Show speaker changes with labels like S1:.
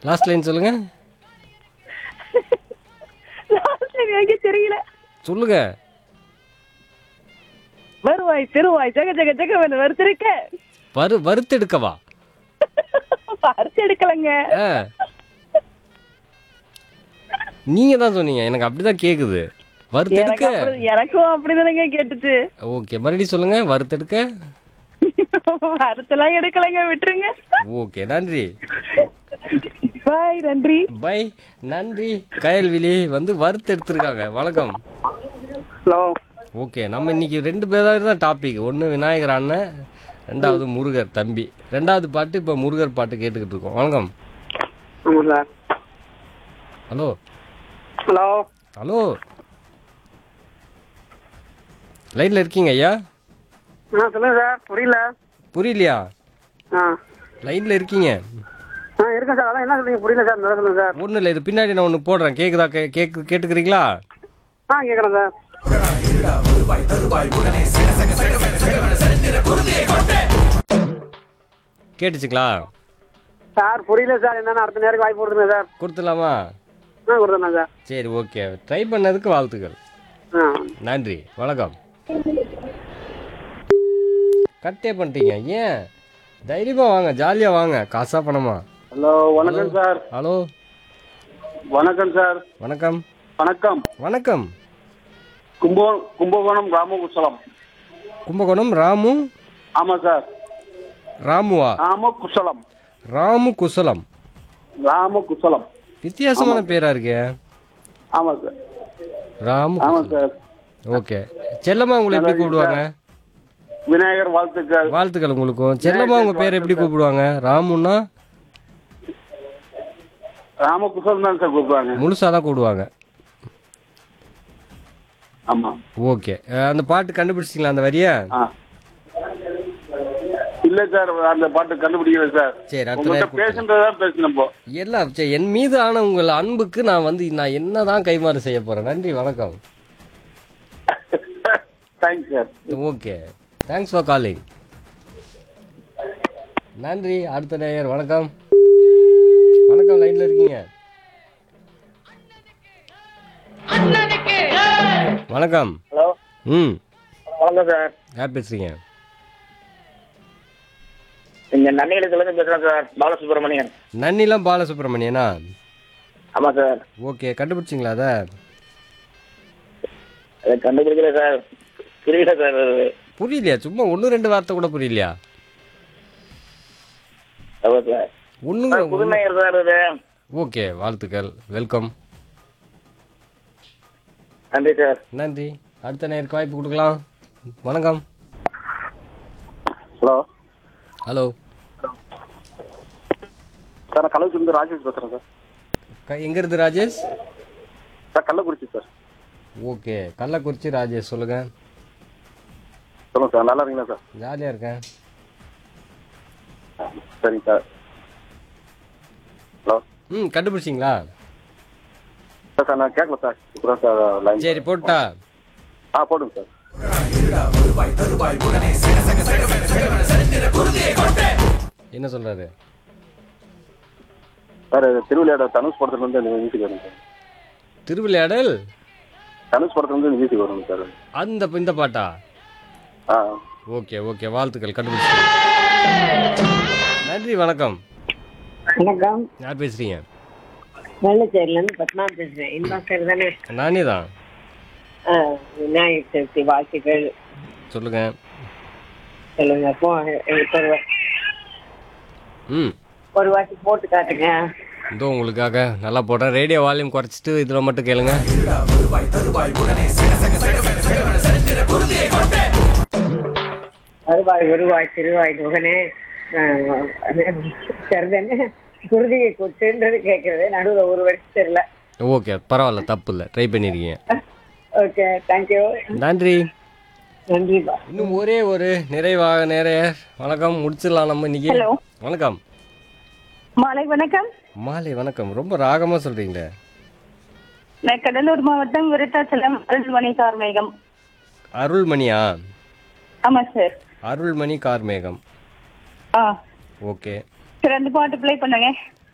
S1: Last line சொல்லுங்க
S2: லாஸ்ட்ல எனக்கு தெரியல
S1: சொல்லுங்க
S2: வருவாய் திருவாய் ஜெக ஜெக ஜெக வந்து வருத்திருக்க
S1: வறு வறுத்தெடுக்கவா
S2: பறிச்சு எடுக்கலங்க
S1: ஆ நீங்க தான் சொன்னீங்க எனக்கு அப்படிதான் கேக்குது
S2: எனக்கு
S1: வறுத்தெடுக்க
S2: அப்படி- எனக்கும் அப்படிதானங்க கேட்டுச்சு
S1: ஓகே மறுபடியும் சொல்லுங்க வறுத்தெடுக்க
S2: அறுத்தெல்லாம் எடுக்கலங்க விட்டுருங்க
S1: ஓகே நன்றி
S2: பாய் நன்றி
S1: பை நன்றி கயல்விழி வந்து வறுத்தெடுத்திருக்காங்க வணக்கம்
S3: ஹலோ
S1: ஓகே நம்ம இன்னைக்கு ரெண்டு பேராக தான் டாபிக் ஒன்று விநாயகர் அண்ணன் ரெண்டாவது முருகர் தம்பி ரெண்டாவது பாட்டு இப்போ முருகர் பாட்டு கேட்டுக்கிட்டு இருக்கோம் வணக்கம்
S3: ஆமாம் சார்
S1: ஹலோ
S3: ஹலோ
S1: ஹலோ லைனில் இருக்கீங்க ஐயா
S3: ஆ சொல்லுங்க சார் புரியல
S1: புரியலையா
S3: ஆ
S1: லைனில் இருக்கீங்க
S3: ஆ இருக்கேன் சார் அதான் என்ன சொல்றீங்க புரியல சார் நல்லா சொல்லுங்க சார்
S1: ஒன்றும் இல்லை இது பின்னாடி நான் ஒன்று போடுறேன் கேட்குதா கே கேக்கு கேட்டுக்கிறீங்களா
S3: ஆ கேட்குறேன் சார்
S1: கேட்டுச்சுங்களா
S3: சார் புரியல சார் என்னென்ன அடுத்த நேரம் வாய்ப்பு கொடுத்துருங்க சார்
S1: கொடுத்துடலாமா
S3: ஆ கொடுத்துருங்க சார்
S1: சரி ஓகே ட்ரை பண்ணதுக்கு வாழ்த்துக்கள்
S3: ஆ
S1: நன்றி வணக்கம் கட்டே பண்ணிட்டீங்க ஏன் தைரியமாக வாங்க ஜாலியாக வாங்க காசா பணமா
S3: ஹலோ வணக்கம் சார்
S1: ஹலோ
S3: வணக்கம் சார்
S1: வணக்கம்
S3: வணக்கம்
S1: வணக்கம்
S3: கும்பகோ கும்பகோணம் ராமகுசலம்
S1: கும்பகோணம் ராமு
S3: ஆமாம் சார்
S1: ராமுவா
S3: ராமகுசலம்
S1: ராமு குசலம்
S3: ராமகுசலம்
S1: வித்தியாசமான பேரா இருக்கே
S3: ஆமாம் சார்
S1: ராமு
S3: ஆமாம் சார்
S1: ஓகே செல்லம்மா உங்களை எப்படி கூப்பிடுவாங்க
S3: விநாயகர் வாழ்த்துக்கள்
S1: வாழ்த்துக்கள் உங்களுக்கும் செல்லம்மா உங்க பேரை எப்படி கூப்பிடுவாங்க ராமுன்னா
S3: ராமகுசலம் தான் சார் கூப்பிடுவாங்க
S1: முழுசா தான் கூப்பிடுவாங்க
S3: ஆமாம்
S1: ஓகே அந்த பாட்டு கண்டுபிடிச்சிங்களா அந்த வரியா
S3: ஆ இல்ல சார் அந்த பாட்டு கண்டுபிடிக்கல சார்
S1: சரி அடுத்த
S3: உங்கள்கிட்ட
S1: நேரம்
S3: பேசுன்றதா பேசணும் இப்போ
S1: எல்லாம் சரி, என் மீது ஆன உங்கள் அன்புக்கு நான் வந்து நான் என்னதான் கைமாறு செய்ய போறேன் நன்றி வணக்கம்
S3: thanks sir
S1: okay thanks for calling நன்றி அடுத்த நேயர் வணக்கம் வணக்கம் லைன்ல இருக்கீங்க வணக்கம்
S3: ஹலோ
S1: ம்
S3: வணக்கம் சார்
S1: யார் பேசுறீங்க
S3: இங்க நன்னிகளுக்கு பேசுறேன் சார் பாலசுப்ரமணியன்
S1: நன்னிலம் பாலசுப்ரமணியனா
S3: ஆமா சார்
S1: ஓகே கண்டுபிடிச்சிங்களா அதை
S3: அதை கண்டுபிடிக்கல சார் புரியல சார் அது.
S1: புரியலையா சும்மா ஒன்று ரெண்டு வார்த்தை கூட புரியலையா
S3: ஆமா சார்
S1: ஒன்றுங்க
S3: புதுநகர் சார் இது
S1: ஓகே வாழ்த்துக்கள் வெல்கம்
S3: நன்றி சார்
S1: நன்றி அடுத்த நேருக்கு வாய்ப்பு கொடுக்கலாம் வணக்கம்
S3: ஹலோ
S1: ஹலோ
S3: சார் நான் கள்ளக்குறிச்சி ராஜேஷ் பேசுறேன் சார்
S1: க எங்க இருந்து Rajesh
S3: sir Kallakurichi sir
S1: okay Kallakurichi Rajesh சொல்லுங்க
S3: சொல்லுங்க சார் நல்லா இருக்கீங்களா சார்
S1: ஜாலியாக இருக்கேன்
S3: சரிங்க சார் ஹலோ
S1: ம் கண்டுபிடிச்சிங்களா
S3: சார் சார் நான் கேட்கல சார் இப்போ சார் லைன்
S1: சரி போட்டா
S3: ஆ போடுங்க சார்
S1: என்ன சொல்றாரு
S3: சார் திருவிளையாட தனுஷ் படத்துல இருந்து எனக்கு வீட்டுக்கு வரும் சார்
S1: திருவிளையாடல்
S3: தனுஷ் படத்துல இருந்து வீட்டுக்கு வரும் சார்
S1: அந்த இந்த பாட்டா
S3: ஆ
S1: ஓகே ஓகே வாழ்த்துக்கள் கண்டுபிடிச்சி நன்றி வணக்கம்
S4: வணக்கம்
S1: யார் பேசுறீங்க
S4: வெள்ளச்சேரிலேருந்து பத்மா பேசுகிறேன் இன்பம் சார் தானே
S1: நானே தான்
S4: ஆ, விநாயகர் சதுர்த்தி வாழ்த்துக்கள்
S1: சொல்லுங்க
S4: சொல்லுங்க போ எனக்கு ஒரு வா-
S1: ம்
S4: ஒரு வாட்டி போட்டு காட்டுங்க
S1: இதோ உங்களுக்காக நல்லா போடுறேன் ரேடியோ வால்யூம் குறைச்சிட்டு இதில் மட்டும் கேளுங்க
S4: வருவாய் வருவாய் திருவாய் முகனே சரிதானே குருதியை கொத்துன்றது கேட்கறது நடுவில் ஒரு வருஷம் தெரியல
S1: ஓகே பரவாயில்ல தப்பு இல்லை ட்ரை பண்ணியிருக்கீங்க
S4: ஓகே தேங்க்யூ
S1: நன்றி
S4: நன்றிப்பா
S1: இன்னும் ஒரே ஒரு நிறைவாக நிறைய வணக்கம் முடிச்சிடலாம் நம்ம இன்னைக்கு
S2: Hello.
S1: வணக்கம்
S2: மாலை வணக்கம்
S1: மாலை வணக்கம் ரொம்ப ராகமாக சொல்கிறீங்களே
S2: நான் கடலூர் மாவட்டம் விருத்தாச்சலம் அருள்மணி கார்மேகம்
S1: அருள்மணியா
S2: ஆமா சார்
S1: அருள்மணி கார்மேகம்
S2: ஆ
S1: ஓகே
S2: சரி அந்த பாட்டு ப்ளே பண்ணுங்க